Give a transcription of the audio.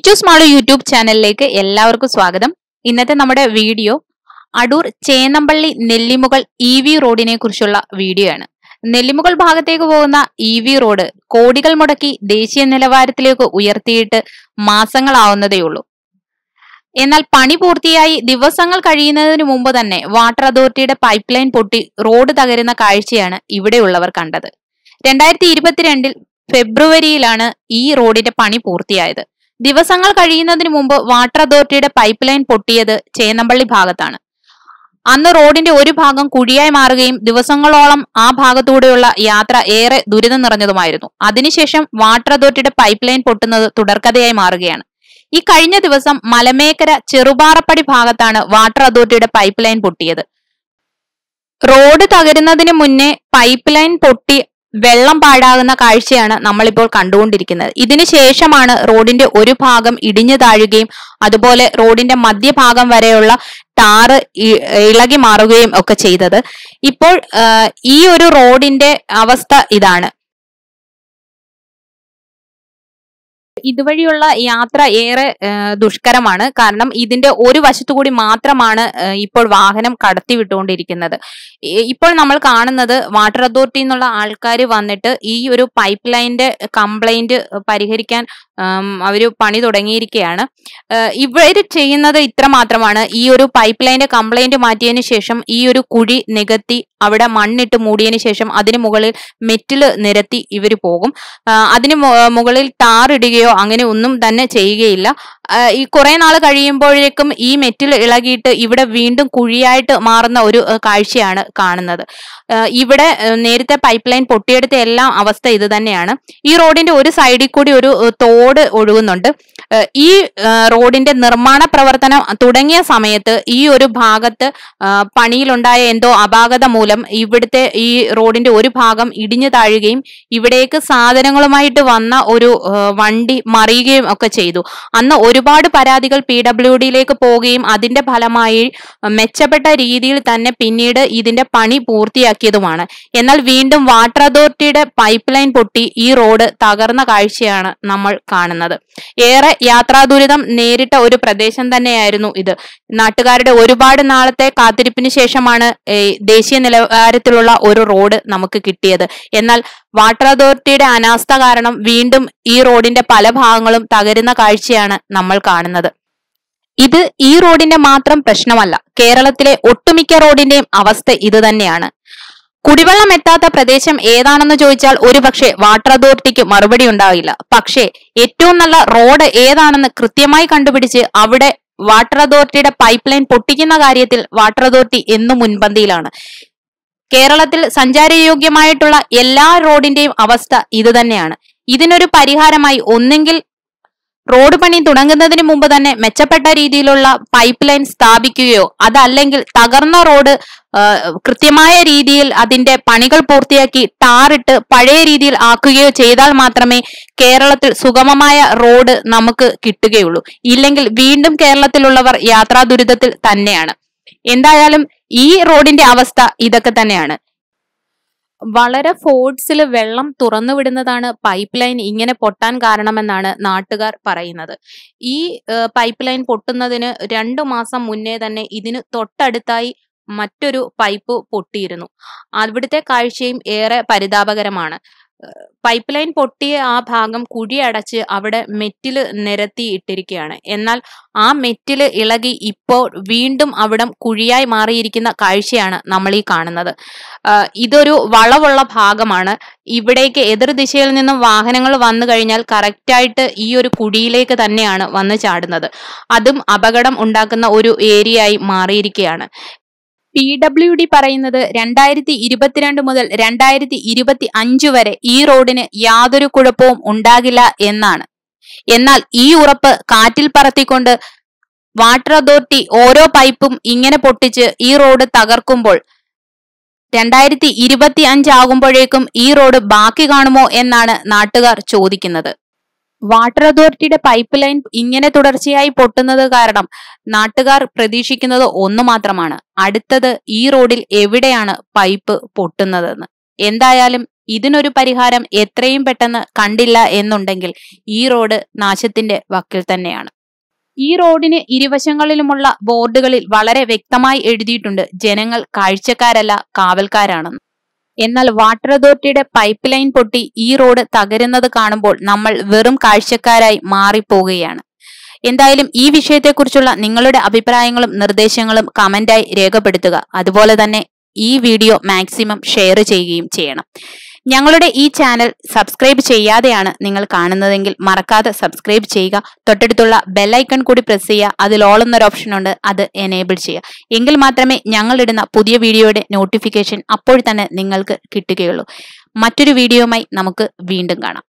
Kichus Malu YouTube ചാനലിലേക്ക് എല്ലാവർക്കും സ്വാഗതം ഇന്നത്തെ നമ്മുടെ video Adoor Chennampally Nellimukal E V റോഡിനെ കുറിച്ചുള്ള വീഡിയോ ആണ് നെല്ലിമുകൾ ഭാഗത്തേക്ക് പോകുന്ന ഇ വി റോഡ് കോടികൾ മുടക്കി ദേശീയ നിലവാരത്തിലേക്ക് ഉയർത്തിയിട്ട് മാസങ്ങളാവുന്നതേ ഉള്ളൂ എന്നാൽ പണി പൂർത്തിയായി ദിവസങ്ങൾ കഴിയുന്നതിന് മുമ്പ് തന്നെ വാട്ടർ അതോറിറ്റിയുടെ പൈപ്പ് ലൈൻ പൊട്ടി റോഡ് തകരുന്ന കാഴ്ചയാണ് ഇവിടെയുള്ളവർ കണ്ടത് രണ്ടായിരത്തി ഇരുപത്തിരണ്ടിൽ ഫെബ്രുവരിയിലാണ് ഈ റോഡിന്റെ പണി പൂർത്തിയായത് ദിവസങ്ങൾ കഴിയുന്നതിന് മുമ്പ് വാട്ടർ അതോറിറ്റിയുടെ പൈപ്പ് ലൈൻ പൊട്ടിയത് ചേന്നമ്പള്ളി ഭാഗത്താണ് അന്ന് റോഡിന്റെ ഒരു ഭാഗം കുഴിയായി മാറുകയും ദിവസങ്ങളോളം ആ ഭാഗത്തൂടെയുള്ള യാത്ര ഏറെ ദുരിതം നിറഞ്ഞതുമായിരുന്നു അതിനുശേഷം വാട്ടർ അതോറിറ്റിയുടെ പൈപ്പ് ലൈൻ പൊട്ടുന്നത് തുടർക്കഥയായി മാറുകയാണ് ഈ കഴിഞ്ഞ ദിവസം മലമേക്കര ചെറുപാറപ്പടി ഭാഗത്താണ് വാട്ടർ അതോറിറ്റിയുടെ പൈപ്പ് ലൈൻ പൊട്ടിയത് റോഡ് തകരുന്നതിന് മുന്നേ പൈപ്പ് ലൈൻ പൊട്ടി വെള്ളം പാഴാകുന്ന കാഴ്ചയാണ് നമ്മളിപ്പോൾ കണ്ടുകൊണ്ടിരിക്കുന്നത് ഇതിനു ശേഷമാണ് റോഡിന്റെ ഒരു ഭാഗം ഇടിഞ്ഞു താഴുകയും അതുപോലെ റോഡിന്റെ മധ്യഭാഗം വരെയുള്ള ടാറ് ഇ- ഇളകി മാറുകയും ഒക്കെ ചെയ്തത് ഇപ്പോൾ ആ, ഈ ഒരു റോഡിന്റെ അവസ്ഥ ഇതാണ് ഇതുവഴിയുള്ള യാത്ര ഏറെ ആ, ദുഷ്കരമാണ് കാരണം ഇതിന്റെ ഒരു വശത്തു കൂടി മാത്രമാണ് ആ, ഇപ്പോൾ വാഹനം കടത്തി വിട്ടുകൊണ്ടിരിക്കുന്നത് ഈ- ഇപ്പോൾ നമ്മൾ കാണുന്നത് വാട്ടർ അതോറിറ്റി എന്നുള്ള ആൾക്കാർ വന്നിട്ട് ഈ ഒരു പൈപ്പ് ലൈനിന്റെ കംപ്ലൈന്റ് പരിഹരിക്കാൻ അവർ പണി തുടങ്ങിയിരിക്കുകയാണ് ഇവർ ചെയ്യുന്നത് ഇത്ര മാത്രമാണ് ഈ ഒരു പൈപ്പ് ലൈനിന്റെ കംപ്ലൈന്റ് മാറ്റിയതിന് ശേഷം ഈ ഒരു കുഴി നികത്തി അവിടെ മണ്ണിട്ട് മൂടിയതിന് ശേഷം അതിന് മുകളിൽ മെറ്റിൽ നിരത്തി ഇവർ പോകും ആ, അതിന് മു- മുകളിൽ ടാർ ഇടുകയോ അങ്ങനെ ഒന്നും തന്നെ ചെയ്യുകയില്ല ആ, ഈ കുറെ നാൾ കഴിയുമ്പോഴേക്കും ഈ മെറ്റിൽ ഇളകിയിട്ട് ഇവിടെ വീണ്ടും കുഴിയായിട്ട് മാറുന്ന ഒരു ആ, കാഴ്ചയാണ് കാണുന്നത് ആ, ഇവിടെ ആ, നേരത്തെ പൈപ്പ് ലൈൻ പൊട്ടിയെടുത്ത എല്ലാ അവസ്ഥ ഇത് തന്നെയാണ് ഈ റോഡിന്റെ ഒരു സൈഡിൽ കൂടി ഒരു ആ, തോട് ഒഴുകുന്നുണ്ട് ആ, ഈ ആ, റോഡിന്റെ നിർമ്മാണ പ്രവർത്തനം തുടങ്ങിയ സമയത്ത് ഈ ഒരു ഭാഗത്ത് ആ, പണിയിലുണ്ടായ എന്തോ അപാകത മൂലം ഇവിടുത്തെ ഈ റോഡിന്റെ ഒരു ഭാഗം ഇടിഞ്ഞു താഴുകയും ഇവിടേക്ക് സാധനങ്ങളുമായിട്ട് വന്ന ഒരു ആ, വണ്ടി മറിയുകയും ഒക്കെ ചെയ്തു അന്ന് ഒരുപാട് പരാതികൾ പി ഡബ്ല്യു ഡിയിലേക്ക് പോവുകയും അതിന്റെ ഫലമായി മെച്ചപ്പെട്ട രീതിയിൽ തന്നെ പിന്നീട് ഇതിന്റെ പണി പൂർത്തിയാക്കിയതുമാണ് എന്നാൽ വീണ്ടും വാട്ടർ അതോറിറ്റിയുടെ പൈപ്പ് ലൈൻ പൊട്ടി ഈ റോഡ് തകർന്ന കാഴ്ചയാണ് നമ്മൾ കാണുന്നത് ഏറെ യാത്രാ ദുരിതം നേരിട്ട ഒരു പ്രദേശം തന്നെയായിരുന്നു ഇത് നാട്ടുകാരുടെ ഒരുപാട് നാളത്തെ കാത്തിരിപ്പിന് ശേഷമാണ് ഏഹ്, ദേശീയ നിലവാരത്തിലുള്ള ഒരു റോഡ് നമുക്ക് കിട്ടിയത് എന്നാൽ വാട്ടർ അതോറിറ്റിയുടെ അനാസ്ഥ കാരണം വീണ്ടും ഈ റോഡിന്റെ പല ഭാഗങ്ങളും തകരുന്ന കാഴ്ചയാണ് നമ്മൾ കാണുന്നത് ഇത് ഈ റോഡിന്റെ മാത്രം പ്രശ്നമല്ല കേരളത്തിലെ ഒട്ടുമിക്ക റോഡിന്റെയും അവസ്ഥ ഇത് തന്നെയാണ് കുടിവെള്ളം എത്താത്ത പ്രദേശം ഏതാണെന്ന് ചോദിച്ചാൽ ഒരുപക്ഷെ വാട്ടർ അതോറിറ്റിക്ക് മറുപടി ഉണ്ടാവില്ല പക്ഷേ ഏറ്റവും നല്ല റോഡ് ഏതാണെന്ന് കൃത്യമായി കണ്ടുപിടിച്ച് അവിടെ വാട്ടർ അതോറിറ്റിയുടെ പൈപ്പ് ലൈൻ പൊട്ടിക്കുന്ന കാര്യത്തിൽ വാട്ടർ അതോറിറ്റി എന്നും മുൻപന്തിയിലാണ് കേരളത്തിൽ സഞ്ചാരയോഗ്യമായിട്ടുള്ള എല്ലാ റോഡിന്റെയും അവസ്ഥ ഇത് തന്നെയാണ് ഇതിനൊരു പരിഹാരമായി ഒന്നെങ്കിൽ റോഡ് പണി തുടങ്ങുന്നതിന് മുമ്പ് തന്നെ മെച്ചപ്പെട്ട രീതിയിലുള്ള പൈപ്പ് ലൈൻ സ്ഥാപിക്കുകയോ അതല്ലെങ്കിൽ തകർന്ന റോഡ് ആ, കൃത്യമായ രീതിയിൽ അതിന്റെ പണികൾ പൂർത്തിയാക്കി ടാറിട്ട് പഴയ രീതിയിൽ ആക്കുകയോ ചെയ്താൽ മാത്രമേ കേരളത്തിൽ സുഗമമായ റോഡ് നമുക്ക് കിട്ടുകയുള്ളൂ ഇല്ലെങ്കിൽ വീണ്ടും കേരളത്തിലുള്ളവർ യാത്രാ ദുരിതത്തിൽ തന്നെയാണ് എന്തായാലും ഈ റോഡിന്റെ അവസ്ഥ ഇതൊക്കെ തന്നെയാണ് വളരെ ഫോഴ്സിൽ വെള്ളം തുറന്നു വിടുന്നതാണ് പൈപ്പ് ലൈൻ ഇങ്ങനെ പൊട്ടാൻ കാരണമെന്നാണ് നാട്ടുകാർ പറയുന്നത് ഈ ഏഹ്, പൈപ്പ് ലൈൻ പൊട്ടുന്നതിന് രണ്ടു മാസം മുന്നേ തന്നെ ഇതിന് തൊട്ടടുത്തായി മറ്റൊരു പൈപ്പ് പൊട്ടിയിരുന്നു അവിടുത്തെ കാഴ്ചയും ഏറെ പരിതാപകരമാണ് ഏഹ്, പൈപ്പ് ലൈൻ പൊട്ടിയ ആ ഭാഗം കുഴിയടച്ച് അവിടെ മെറ്റില് നിരത്തി ഇട്ടിരിക്കുകയാണ് എന്നാൽ ആ മെറ്റില് ഇളകി ഇപ്പോൾ വീണ്ടും അവിടം കുഴിയായി മാറിയിരിക്കുന്ന കാഴ്ചയാണ് നമ്മൾ ഈ കാണുന്നത് ആഹ് ഇതൊരു വളവുള്ള ഭാഗമാണ് ഇവിടേക്ക് എതിർ ദിശയിൽ നിന്നും വാഹനങ്ങൾ വന്നു കഴിഞ്ഞാൽ കറക്റ്റായിട്ട് ഈ ഒരു കുഴിയിലേക്ക് തന്നെയാണ് വന്ന് ചാടുന്നത് അതും അപകടം ഉണ്ടാക്കുന്ന ഒരു ഏരിയയായി മാറിയിരിക്കുകയാണ് പി ഡബ്ല്യു ഡി പറയുന്നത് രണ്ടായിരത്തി ഇരുപത്തിരണ്ട് മുതൽ രണ്ടായിരത്തി ഇരുപത്തി അഞ്ച് വരെ ഈ റോഡിന് യാതൊരു കുഴപ്പവും ഉണ്ടാകില്ല എന്നാണ് എന്നാൽ ഈ ഉറപ്പ് കാറ്റിൽ പറത്തിക്കൊണ്ട് വാട്ടർ അതോറിറ്റി ഓരോ പൈപ്പും ഇങ്ങനെ പൊട്ടിച്ച് ഈ റോഡ് തകർക്കുമ്പോൾ രണ്ടായിരത്തി ഇരുപത്തി അഞ്ചാകുമ്പോഴേക്കും ഈ റോഡ് ബാക്കി കാണുമോ എന്നാണ് നാട്ടുകാർ ചോദിക്കുന്നത് വാട്ടർ അതോറിറ്റിയുടെ പൈപ്പ് ലൈൻ ഇങ്ങനെ തുടർച്ചയായി പൊട്ടുന്നത് കാരണം നാട്ടുകാർ പ്രതീക്ഷിക്കുന്നത് ഒന്നു മാത്രമാണ് അടുത്തത് ഈ റോഡിൽ എവിടെയാണ് പൈപ്പ് പൊട്ടുന്നതെന്ന് എന്തായാലും ഇതിനൊരു പരിഹാരം എത്രയും പെട്ടെന്ന് കണ്ടില്ല എന്നുണ്ടെങ്കിൽ ഈ റോഡ് നാശത്തിന്റെ വക്കിൽ തന്നെയാണ് ഈ റോഡിന് ഇരുവശങ്ങളിലുമുള്ള ബോർഡുകളിൽ വളരെ വ്യക്തമായി എഴുതിയിട്ടുണ്ട് ജനങ്ങൾ കാഴ്ചക്കാരല്ല കാവൽക്കാരാണെന്ന് എന്നാൽ വാട്ടർ അതോറിറ്റിയുടെ പൈപ്പ് ലൈൻ പൊട്ടി ഈ റോഡ് തകരുന്നത് കാണുമ്പോൾ നമ്മൾ വെറും കാഴ്ചക്കാരായി മാറിപ്പോവുകയാണ് എന്തായാലും ഈ വിഷയത്തെക്കുറിച്ചുള്ള നിങ്ങളുടെ അഭിപ്രായങ്ങളും നിർദ്ദേശങ്ങളും കമന്റായി രേഖപ്പെടുത്തുക അതുപോലെ തന്നെ ഈ വീഡിയോ മാക്സിമം ഷെയർ ചെയ്യുകയും ചെയ്യണം ഞങ്ങളുടെ ഈ ചാനൽ സബ്സ്ക്രൈബ് ചെയ്യാതെയാണ് നിങ്ങൾ കാണുന്നതെങ്കിൽ മറക്കാതെ സബ്സ്ക്രൈബ് ചെയ്യുക തൊട്ടടുത്തുള്ള ബെല്ലൈക്കൺ കൂടി പ്രസ് ചെയ്യുക അതിൽ ഓൾ എന്നൊരു ഓപ്ഷൻ ഉണ്ട് അത് എനേബിൾ ചെയ്യുക എങ്കിൽ മാത്രമേ ഞങ്ങളിടുന്ന പുതിയ വീഡിയോയുടെ നോട്ടിഫിക്കേഷൻ അപ്പോൾ തന്നെ നിങ്ങൾക്ക് കിട്ടുകയുള്ളൂ മറ്റൊരു വീഡിയോയുമായി നമുക്ക് വീണ്ടും കാണാം